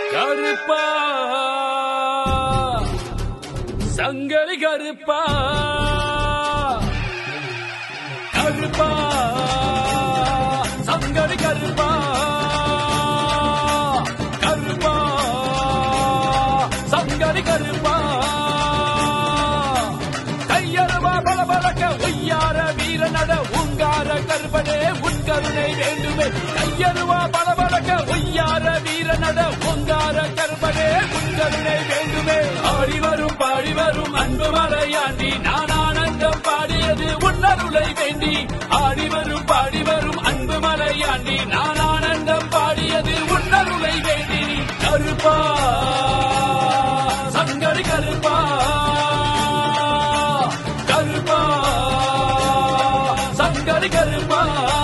கருப்பா சங்கரி கருப்பா கருப்பா சங்கரி கருப்பா கருப்பா சங்கரி கருப்பா கையரவா பலபலக்க ஒய்யார வீர நட உங்கார கருப்பனே உட்கருணை வேண்டுமே கையருவா பலபலக்க ஒய்யார வீர நட உங்கார கருப்பனே உட்கருணை வேண்டுமே ஆடி வரும் பாடி வரும் அன்பு மலையாண்டி நான் ஆனந்தம் பாடியது உன்னருளை வேண்டி ஆடி வரும் பாடி வரும் அன்பு மலையாண்டி நான் ஆனந்தம் பாடியது உன்னருளை வேண்டி கருப்பா சங்கரி கருப்பா கருப்பா சங்கரி கருப்பா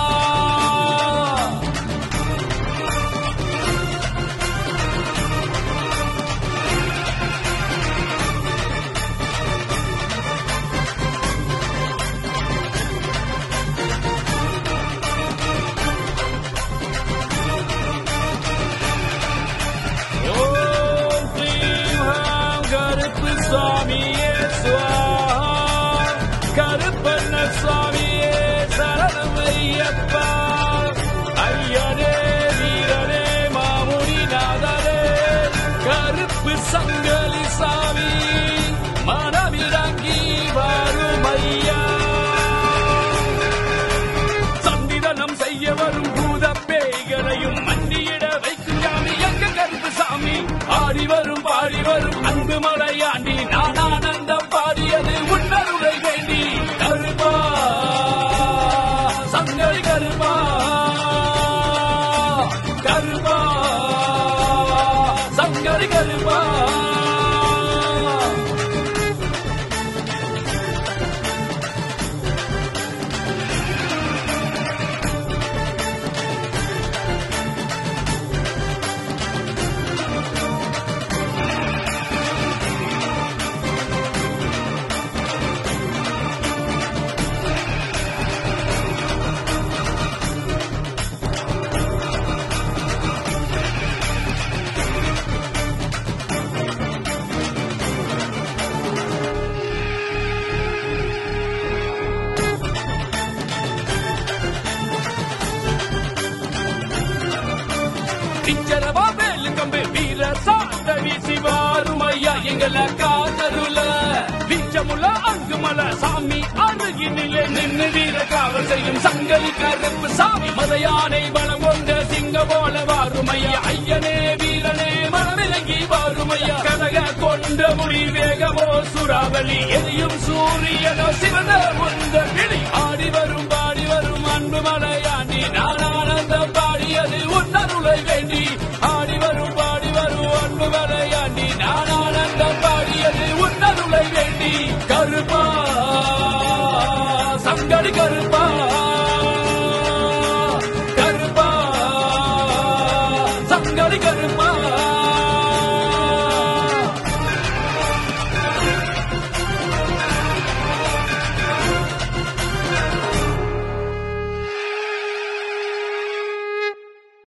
ஓம் ஸ்ரீம் கருப்பு சுவாமியே சுவாஹா கருப்பண்ண சுவாமியே சரணம் ஐயப்பா ஐயனே வீரனே மாமுனி நாதரே கருப்பு சங்கலி சாமி மனமிறங்கி வரும் ஐயா சந்திதனம் செய்ய வரும் பூத பேய்களையும் மண்டியிட வைக்கும் சாமி எங்க கருப்பு சாமி ஆடி வரும் பாடி வரும் அன்பு மலையாண்டி நான் ஆனந்தம் பாடியது உன்னருளை வேண்டி கருப்பா சங்கரி கருப்பா கருப்பா சங்கரி கருப்பா பிச்சரவா வேலு கம்பு வீர சாத்தவி சிவாரும் ஐயா எங்களை காதருல பிச்சமுல அங்குமல சாமி அருகினிலே நின்று வீர காவல் செய்யும் சங்கலி கருப்பு சாமி மதையானை பலம் கொண்ட சிங்க போல வாரும் ஐயா ஐயனே வீரனே மனமிலங்கி வாரும் ஐயா கனக கொண்ட முடி வேகமோ சுறாவளி எரியும் சூரியனோ சிவந்த முந்த கிளி ஆடி வரும் பாடி வரும் அன்பு மலையாண்டி நான் ஆனந்தம் பாடியது உன்னருளை வேண்டி ஆடி வரும் பாடி வரும் அன்பு மலையாண்டி நான் ஆனந்தம் பாடியது உன்னருளை வேண்டி கருப்பா சங்கடி கருப்பா கருப்பா சங்கடி கருப்பா